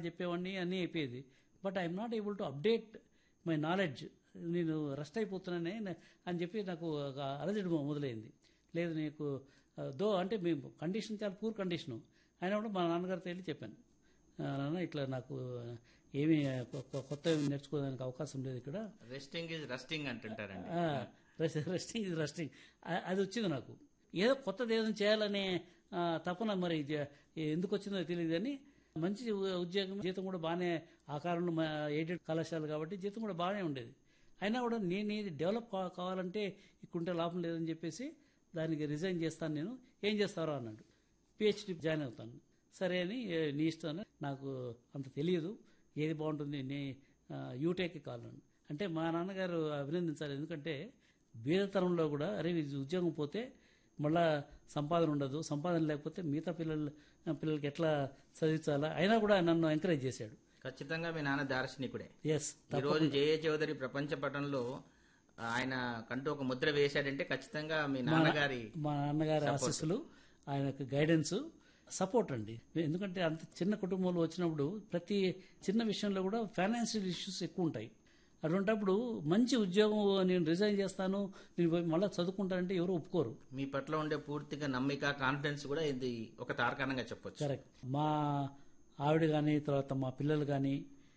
చెప్పేవాడిని అన్నీ అయిపోయేది but I'm not able to update my knowledge నేను రెస్ట్ అయిపోతున్నానే నే- అని చెప్పి నాకు ఒక అలజడి మొదలైంది లేదు నీకు ఆ, దో అంటే మేము కండిషన్ చాలా పూర్ కండిషను అయినా కూడా మా నాన్నగారితో వెళ్ళి చెప్పాను "ఆ, నాన్న ఇట్లా నాకు ఏమీ కొ- కొ- కొత్త నేర్చుకోవడానికి అవకాశం లేదు ఇక్కడ రెస్టింగ్ ఇస్ రస్టింగ్ అంటుంటారండి రెస్టింగ్ ఇది రెస్టింగ్ అది వచ్చింది నాకు ఏదో కొత్తది ఏదైనా చేయాలనే ఆ, తపన మరి జ- ఎందుకు వచ్చిందో తెలియదు కానీ మంచి ఉ- ఉద్యోగం జీతం కూడా బాగానే ఆ కాలంలో మా ఎయిడెడ్ కళాశాల కాబట్టి జీతం కూడా బాగానే ఉండేది అయినా కూడా నేను ఇది డెవలప్ కా- కావాలంటే ఇక్కడుంటే లాభం లేదని చెప్పేసి దానికి రిజైన్ చేస్తాను నేను ఏం చేస్తారో అన్నాడు పిహెచ్డి జాయిన్ అవుతాను సరే అని "ఏ, నీ ఇష్టం అని నాకు అంత తెలియదు ఏది బాగుంటుంది నీ యూటేక్ కావాలని అంటే మా నాన్నగారు అభినందించాలి ఎందుకంటే బీదతనంలో కూడా అరే ఇది ఉద్యోగం పోతే మళ్ళా సంపాదన ఉండదు సంపాదన లేకపోతే మిగతా పిల్లలు పిల్లలకి ఎట్లా చదివించాలా అయినా కూడా నన్ను ఎంకరేజ్ చేశాడు ఖచ్చితంగా మీ నాన్న దార్శనికుడే ఎస్ ఈ రోజు జేఏ చౌదరి ప్రపంచ పటంలో ఆయన కంటూ ఒక ముద్ర వేశాడంటే ఖచ్చితంగా మీ నాన్నగారి మా నాన్నగారి ఆశీస్సులు ఆయనకు గైడెన్స్ సపోర్ట్ అండి ఎందుకంటే అంత చిన్న కుటుంబంలో వచ్చినప్పుడు ప్రతి చిన్న విషయంలో కూడా ఫైనాన్షియల్ ఇష్యూస్ ఎక్కువ ఉంటాయి అటువంటప్పుడు మంచి ఉద్యోగం నేను రిజైన్ చేస్తాను నేను పోయి మళ్ళీ చదువుకుంటానంటే ఎవరు ఒప్పుకోరు మీ పట్ల ఉండే పూర్తిగా నమ్మిక కాన్ఫిడెన్స్ కూడా ఇది ఒక తార్కాణంగా చెప్పొచ్చు కరెక్ట్ మా ఆవిడ కానీ తర్వాత మా పిల్లలు కానీ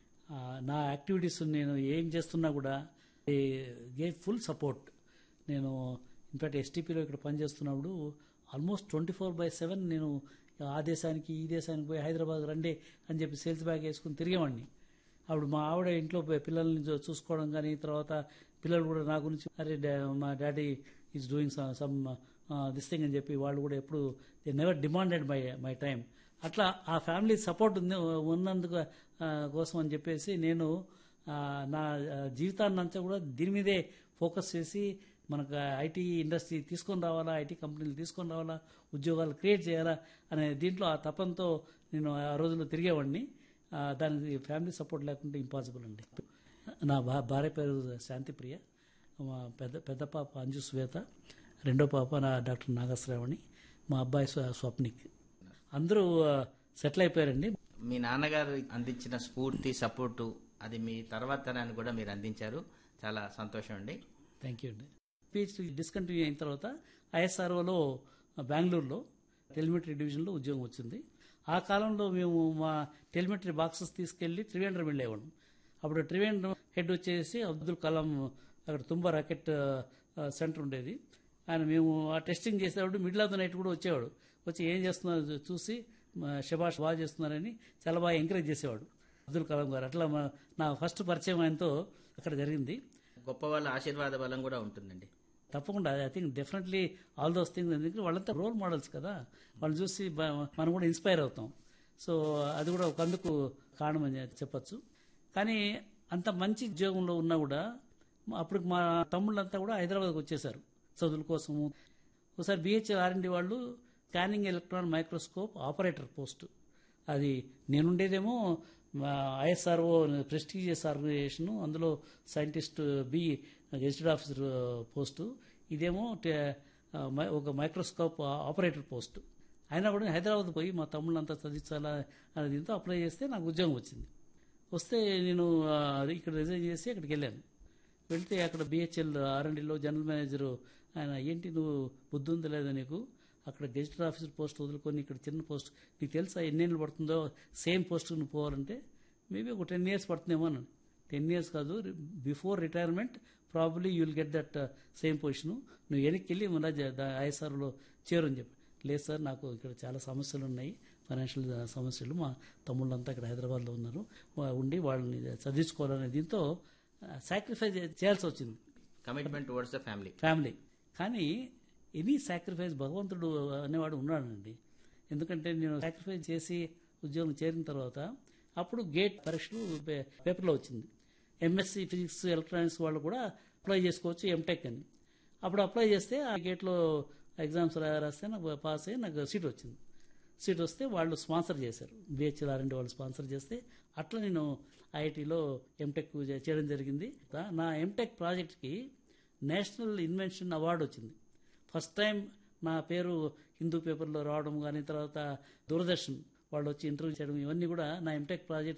నా యాక్టివిటీస్ నేను ఏం చేస్తున్నా కూడా గే ఫుల్ సపోర్ట్ నేను ఇన్ఫాక్ట్ ఎస్టీపీలో ఇక్కడ పనిచేస్తున్నప్పుడు almost twenty four by seven నేను ఆ దేశానికి ఈ దేశానికి పోయి హైదరాబాద్ రండి అని చెప్పి సేల్స్ బ్యాగ్ వేసుకుని తిరిగేవాడిని అప్పుడు మా ఆవిడ ఇంట్లో పోయి పిల్లల్ని చూ- చూసుకోవడం కానీ తర్వాత పిల్లలు కూడా నా గురించి అరే డా- మా daddy is doing some this thing అని చెప్పి వాళ్ళు కూడా ఎప్పుడు they never demanded my my time అట్లా ఆ ఫ్యామిలీ సపోర్ట్ ఉంది ఉన్నందుకు ఆ, కోసం అని చెప్పేసి నేను ఆ, నా ఆ, జీవితాన్ని అంతా కూడా దీని మీదే ఫోకస్ చేసి మనకు ఐటీ ఇండస్ట్రీ తీసుకొని రావాలా ఐటీ కంపెనీలు తీసుకొని రావాలా ఉద్యోగాలు క్రియేట్ చేయాలా అనే దీంట్లో ఆ తపంతో నేను ఆ రోజుల్లో తిరిగేవాడిని ఆ, దానికి ఫ్యామిలీ సపోర్ట్ లేకుంటే ఇంపాసిబుల్ అండి నా భా- భార్య పేరు శాంతిప్రియ మా పెద్ద పెద్ద పాప అంజు శ్వేత రెండో పాప నా డాక్టర్ నాగశ్రావణి మా అబ్బాయి స్వ- స్వప్నిక్ అందరూ సెటిల్ అయిపోయారండి మీ నాన్నగారు అందించిన స్ఫూర్తి సపోర్టు అది మీ తర్వాత తరానికి కూడా మీరు అందించారు చాలా సంతోషం అండి థ్యాంక్ యూ అండి పిహెచ్డి డిస్కంటిన్యూ అయిన తర్వాత ఐఎస్ఆర్ఓలో బెంగళూరులో టెలిమెట్రీ డివిజన్లో ఉద్యోగం వచ్చింది ఆ కాలంలో మేము మా టెలిమెట్రీ బాక్సెస్ తీసుకెళ్లి త్రివేంద్రం వెళ్ళేవాళ్ళం అప్పుడు త్రివేంద్రం హెడ్ వచ్చేసి అబ్దుల్ కలాం అక్కడ తుంబా రాకెట్ ఆ, సెంటర్ ఉండేది ఆయన మేము ఆ టెస్టింగ్ చేసేటప్పుడు మిడిల్ ఆఫ్ ద నైట్ కూడా వచ్చేవాడు వచ్చి ఏం చేస్తున్నారో చూసి మా శభాష్ బాగా చేస్తున్నారని చాలా బాగా ఎంకరేజ్ చేసేవాడు అబ్దుల్ కలాం గారు అట్లా మా- నా ఫస్ట్ పరిచయం ఆయనతో అక్కడ జరిగింది గొప్ప వాళ్ళ ఆశీర్వాద బలం కూడా ఉంటుందండి తప్పకుండా I think definitely all those things ఎందుకంటే వాళ్ళంతా రోల్ మోడల్స్ కదా వాళ్ళు చూసి బ- మనం కూడా ఇన్స్పైర్ అవుతాం సో అది కూడా ఒక అందుకు కారణం అని చెప్పొచ్చు కానీ అంత మంచి ఉద్యోగంలో ఉన్నా కూడా అప్పుడు మా తమ్ముళ్ళంతా కూడా హైదరాబాద్కి వచ్చేసారు చదువుల కోసము ఒకసారి బిహెచ్ఎల్ ఆర్ఎండి వాళ్ళు scanning electron microscope operator post అది నేనుండేదేమో ఐఎస్ఆర్ఓ ప్రెస్టీజియస్ ఆర్గనైజేషన్ అందులో scientist B gazetted officer post ఇదేమో టే- ఆ, మై- ఒక మైక్రోస్కోప్ ఆపరేటర్ పోస్ట్ అయినా కూడా హైదరాబాద్ పోయి మా తమ్ముళ్ళంతా చదివించాలా అనే దీంతో అప్లై చేస్తే నాకు ఉద్యోగం వచ్చింది వస్తే నేను ఆ, ఇక్కడ రిజైన్ చేసి అక్కడికి వెళ్ళాను వెళ్తే అక్కడ బిహెచ్ఎల్ ఆర్ఎండ్లో జనరల్ మేనేజర్ ఆయన ఏంటి నువ్వు బుద్ధి ఉందా లేదా నీకు అక్కడ గెజిటెడ్ ఆఫీసర్ పోస్ట్ వదులుకొని ఇక్కడ చిన్న పోస్ట్ నీకు తెలుసా ఎన్నేళ్ళు పడుతుందో సేమ్ పోస్ట్ నువ్వు పోవాలంటే మేబీ ఒక టెన్ ఇయర్స్ పడుతుందేమో అన్నాను టెన్ ఇయర్స్ కాదు before retirement probably you will get that same position నువ్వు వెనక్కి వెళ్ళి మళ్ళీ ఐఎస్ఆర్లో చేరని చెప్పి లేదు సార్ నాకు ఇక్కడ చాలా సమస్యలు ఉన్నాయి ఫైనాన్షియల్ సమస్యలు మా తమ్ముళ్ళంతా ఇక్కడ హైదరాబాద్లో ఉన్నారు వా- ఉండి వాళ్ళని చదివించుకోవాలనే దీంతో సాక్రిఫైస్ చేయాల్సి వచ్చింది commitment towards the family family కానీ ఎనీ సాక్రిఫైస్ భగవంతుడు అనేవాడు ఉన్నాడండి ఎందుకంటే నేను సాక్రిఫైస్ చేసి ఉద్యోగం చేరిన తర్వాత అప్పుడు గేట్ పరీక్షలు పే- పేపర్లో వచ్చింది ఎంఎస్సి ఫిజిక్స్ ఎలక్ట్రానిక్స్ వాళ్ళు కూడా అప్లై చేసుకోవచ్చు ఎంటెక్ అని అప్పుడు అప్లై చేస్తే ఆ గేట్లో ఎగ్జామ్స్ రా- రాస్తే నాకు పాస్ అయ్యి నాకు సీట్ వచ్చింది సీట్ వస్తే వాళ్ళు స్పాన్సర్ చేశారు బిహెచ్ఎల్ ఆర్ఎండి వాళ్ళు స్పాన్సర్ చేస్తే అట్లా నేను ఐఐటిలో ఎంటెక్ చే- చేయడం జరిగింది నా ఎంటెక్ ప్రాజెక్ట్కి నేషనల్ ఇన్వెన్షన్ అవార్డు వచ్చింది ఫస్ట్ టైం నా పేరు హిందూ పేపర్లో రావడం కానీ తర్వాత దూరదర్శన్ వాళ్ళు వచ్చి ఇంటర్వ్యూ చేయడం ఇవన్నీ కూడా నా ఎంటెక్ ప్రాజెక్ట్